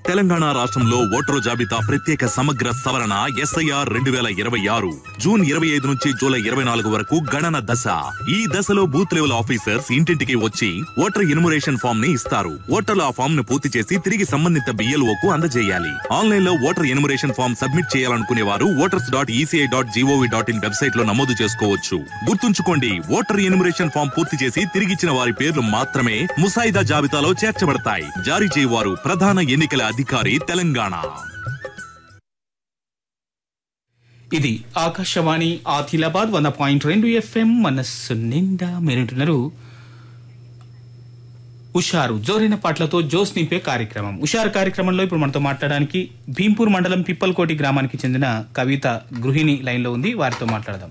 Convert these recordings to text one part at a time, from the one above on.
తెలంగాణ రాష్ట్రంలో ఓటరు జాబితా ప్రత్యేక సమగ్ర సవరణ ఎస్ఐఆర్ రెండు వేల ఇరవై ఆరు జూన్ ఇరవై ఐదు నుంచి జూలై ఇరవై నాలుగు వరకు గణన దశ ఈ దశలో బూత్ లెవెల్ ఆఫీసర్స్ ఇంటింటికి వచ్చి ఓటర్ ఎన్యుమరేషన్ ఫామ్ ని ఇస్తారు ఓటర్లు ఆ ఫామ్ ను పూర్తి చేసి తిరిగి సంబంధిత బిఎల్ఓ కు అందజేయాలి ఆన్లైన్ లో ఓటర్ ఎన్యుమరేషన్ ఫామ్ సబ్మిట్ చేయాలనుకునే వారు voters dot ECI dot GOV dot in website లో నమోదు చేసుకోవచ్చు గుర్తుంచుకోండి ఓటర్ ఎన్యుమరేషన్ ఫామ్ పూర్తి చేసి తిరిగిచ్చిన వారి పేర్లు మాత్రమే ముసాయిదా జాబితాలో చేర్చబడతాయి జారీ చేయవారు ప్రధాన ఎన్నికల అధికారి తెలంగాణ ఇది ఆకాశవాణి ఆదిలాబాద్ వంద పాయింట్ రెండు ఎఫ్ఎం మనస్సు నిండా మీరింటున్నారు ఉషారు జోరైన పాటలతో జోస్ నింపే కార్యక్రమం ఉషారు కార్యక్రమంలో ఇప్పుడు మనతో మాట్లాడడానికి భీంపూర్ మండలం పిప్పల్కోటి గ్రామానికి చెందిన కవిత గృహిణి లైన్లో ఉంది వారితో మాట్లాడదాం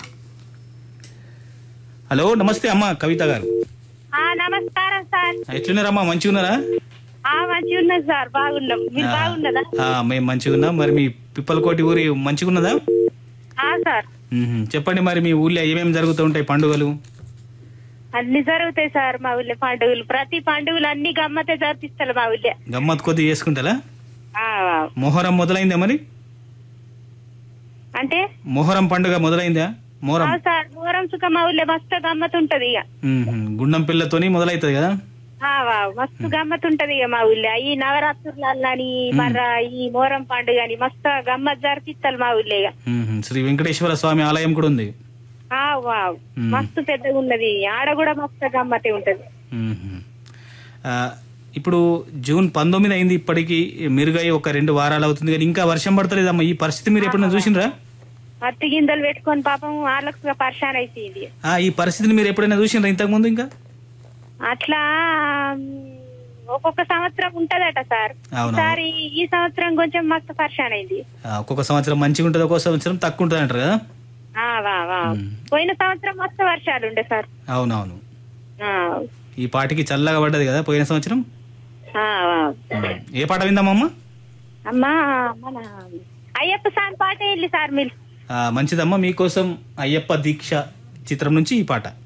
హలో నమస్తే అమ్మ కవిత గారు ఆ నమస్కారం సార్ ఎట్లున్నారమ్మా మంచిగా ఉన్నారా ఆ మంచిగా ఉన్నాం సార్ బాగున్నాం మీరు బాగున్నదా ఆ, మేము మంచిగా ఉన్నాం మరి మీ పిప్పలకోటి ఊరి మంచిగా ఉన్నదా ఆ సార్ మ్మ్. చెప్పండి మరి మీ ఊళ్ళో ఏమేమి జరుగుతూ ఉంటాయి పండుగలు అన్ని జరుగుతాయి సార్ మా ఊళ్ళో పండుగలు ప్రతి పండుగలు అన్ని గమ్మతే జరిపిస్తారు మా ఊళ్ళో గమ్మత్ కొద్ది చేసుకుంటారా ఆ, మొహరం మొదలైందా మరి అంటే మొహరం పండుగ మొదలైందా మొహరం ఆ సార్ మూరం సుఖ మా ఊళ్ళో మస్తు గమ్మత్ ఉంటది ఇక మ్మ్. గుండం పిల్లతోని మొదలైతుంది కదా ఆ, వా, మస్తు గమ్మత్ ఉంటది ఇక మా ఊళ్ళో ఈ నవరాత్రులని మర్ర ఈ మోరం పండుగ అని మస్తు గమ్మత్ జరిపిస్తారు మా ఊళ్ళో ఇక మ్మ్. శ్రీ వెంకటేశ్వర స్వామి ఆలయం కూడా ఉంది ఆ, వావ్ మస్తు పెద్దగా ఉన్నది ఆడ కూడా మస్తు గమ్మతే ఉంటది మ్మ్. ఆ, ఇప్పుడు జూన్ పంతొమ్మిది అయింది ఇప్పటికి మెరుగై ఒక రెండు వారాలు అవుతుంది కానీ ఇంకా వర్షం పడతలేదమ్మా ఈ పరిస్థితి మీరు ఎప్పుడైనా చూసిండ్రా మత్తి గింజలు పెట్టుకొని పాపం వాళ్ళకు పరిశాన్ అయిపోయింది ఆ, ఈ పరిస్థితిని మీరు ఎప్పుడైనా చూసిండ్రా ఇంతకు ముందు ఇంకా అట్లా మ్, ఒక్కొక్క సంవత్సరం ఉంటదట సార్ అవునా. ఈసారి ఈ సంవత్సరం కొంచెం మస్తు పరిశాన్ అయింది ఆ, ఒక్కొక్క సంవత్సరం మంచిగా ఉంటుంది ఒక్కొక్క సంవత్సరం తక్కువ ఉంటుంది అంటారు కదా ఆ, వా, వా. పోయిన సంవత్సరం మస్తు వర్షాలు ఉండే సార్ అవునవును ఆ, ఈ పాటికి చల్లగా పడ్డది కదా పోయిన సంవత్సరం ఆ, వా. ఏ పాట విందామమ్మా అమ్మా మన అయ్యప్ప స్వామి పాట వెళ్ళి సార్ మీరు ఆ, మంచిదమ్మా మీకోసం అయ్యప్ప దీక్ష చిత్రం నుంచి ఈ పాట